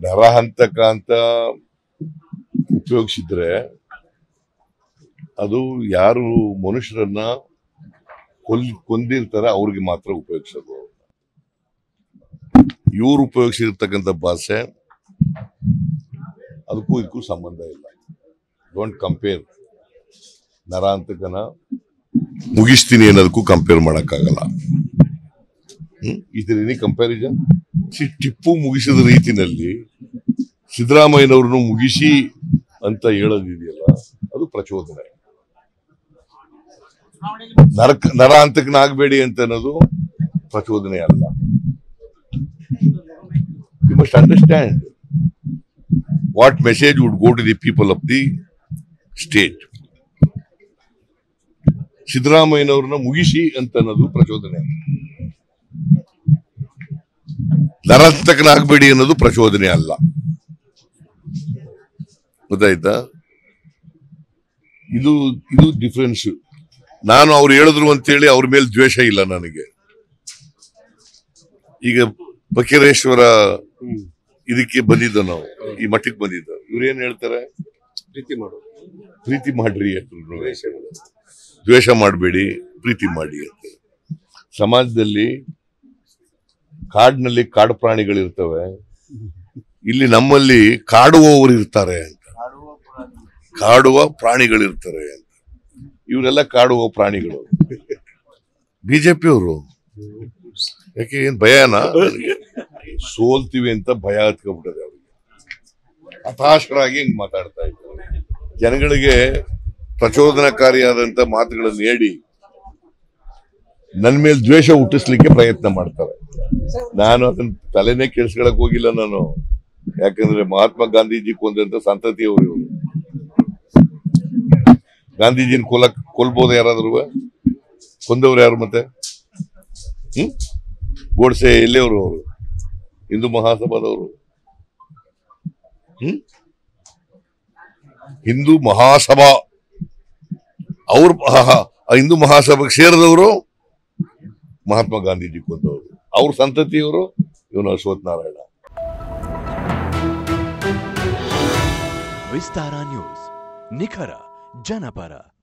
ನರಹಂತಕ ಅಂತ ಉಪಯೋಗಿಸಿದ್ರೆ ಅದು ಯಾರು ಮನುಷ್ಯರನ್ನ ಕೊಲ್ ಕೊಂದಿರ್ತಾರೆ ಅವ್ರಿಗೆ ಮಾತ್ರ ಉಪಯೋಗಿಸೋದು ಇವ್ರು ಉಪಯೋಗಿಸಿರ್ತಕ್ಕಂಥ ಭಾಷೆ ಅದಕ್ಕೂ ಇದಕ್ಕೂ ಸಂಬಂಧ ಇಲ್ಲ ಡೋಂಟ್ ಕಂಪೇರ್ ನರಾಂತಕನ ಮುಗಿಸ್ತೀನಿ ಅನ್ನೋದಕ್ಕೂ ಕಂಪೇರ್ ಮಾಡಕ್ಕಾಗಲ್ಲ ಹ್ಮ್ ಇದ್ರ ಎನಿ ಕಂಪ್ಯಾರಿಸನ್ ಟಿಪ್ಪು ಮುಗಿಸಿದ ರೀತಿನಲ್ಲಿ ಸಿದ್ದರಾಮಯ್ಯನವ್ರನ್ನು ಮುಗಿಸಿ ಅಂತ ಹೇಳೋದಿದೆಯಲ್ಲ ಅದು ಪ್ರಚೋದನೆ ನರ ನರ ಹಂತಕನಾಗಬೇಡಿ ಅಂತ ಅನ್ನೋದು ಪ್ರಚೋದನೆ ಅಲ್ಲ you must understand what message would go to the people of the state ಸಿದ್ದರಾಮಯ್ಯನವ್ರನ್ನ ಮುಗಿಸಿ ಅಂತ ಅನ್ನೋದು ಪ್ರಚೋದನೆ ನರಂತಕನಾಗಬೇಡಿ ಅನ್ನೋದು ಪ್ರಚೋದನೆ ಅಲ್ಲ ಗೊತ್ತಾಯ್ತಾ ಇದು ಇದು ಡಿಫ್ರೆನ್ಸ್ ನಾನು ಅವ್ರು ಹೇಳಿದ್ರು ಅಂತೇಳಿ ಅವ್ರ ಮೇಲೆ ದ್ವೇಷ ಇಲ್ಲ ನನಗೆ ಈಗ ಬಕೇರೇಶ್ವರ ಇದಕ್ಕೆ ಬಂದಿದ್ದ ನಾವು ಈ ಮಠಕ್ಕೆ ಬಂದಿದ್ದ ಇವ್ರೇನ್ ಹೇಳ್ತಾರೆ ಪ್ರೀತಿ ಮಾಡು ಪ್ರೀತಿ ಮಾಡ್ರಿ ಅಂತ ದ್ವೇಷ ಮಾಡಬೇಡಿ ಪ್ರೀತಿ ಮಾಡಿ ಅಂತ ಸಮಾಜದಲ್ಲಿ ಕಾಡಿನಲ್ಲಿ ಕಾಡು ಪ್ರಾಣಿಗಳಿರ್ತವೆ ಇಲ್ಲಿ ನಮ್ಮಲ್ಲಿ ಕಾಡುವವರು ಇರ್ತಾರೆ ಅಂತ ಕಾಡುವ ಪ್ರಾಣಿಗಳಿರ್ತಾರೆ ಅಂತ ಇವರೆಲ್ಲ ಕಾಡುವ ಪ್ರಾಣಿಗಳು ಬಿಜೆಪಿಯವರು ಯಾಕೆ ಏನ್ ಭಯನಾ ಸೋಲ್ತೀವಿ ಅಂತ ಭಯ ಹತ್ಕೊಂಡ್ಬಿಟ್ಟದೆ ಅವ್ರಿಗೆ ಹತಾಶರಾಗಿ ಹಿಂಗ್ ಮಾತಾಡ್ತಾ ಇದ್ದಾರೆ ಜನಗಳಿಗೆ ಪ್ರಚೋದನಕಾರಿಯಾದಂತ ಮಾತುಗಳನ್ನು ಹೇಳಿ ನನ್ನ ಮೇಲೆ ದ್ವೇಷ ಹುಟ್ಟಿಸ್ಲಿಕ್ಕೆ ಪ್ರಯತ್ನ ಮಾಡ್ತಾರೆ ನಾನು ಅದನ್ನ ತಲೆನೇ ಕೆಡ್ಸ್ಕೊಳಕ್ ಹೋಗಿಲ್ಲ ನಾನು ಯಾಕಂದ್ರೆ ಮಹಾತ್ಮ ಗಾಂಧೀಜಿ ಕೊಂದಂತ ಸಂತತಿಯವರು ಇವರು ಗಾಂಧೀಜಿನ ಕೊಲಕ್ ಕೊಲ್ಬೋದು ಯಾರಾದ್ರೂ ಕೊಂದವ್ರು ಯಾರು ಮತ್ತೆ ಹ್ಮ್ ಗೋಡ್ಸೆ ಎಲ್ಲಿಯವರು ಅವರು ಹಿಂದೂ ಮಹಾಸಭಾದವರು ಹ್ಮ್ ಹಿಂದೂ ಮಹಾಸಭಾ ಅವ್ರ ಮಹಾ- ಆ ಹಿಂದೂ ಮಹಾಸಭೆಗೆ ಸೇರಿದವರು ಮಹಾತ್ಮ ಗಾಂಧೀಜಿ ಕೊಂದವರು ಅವ್ರ ಸಂತತಿಯವರು ಇವನು ಅಶ್ವಥ್ ನಾರಾಯಣ ವಿಸ್ತಾರ ನ್ಯೂಸ್ ನಿಖರ ಜನಪರ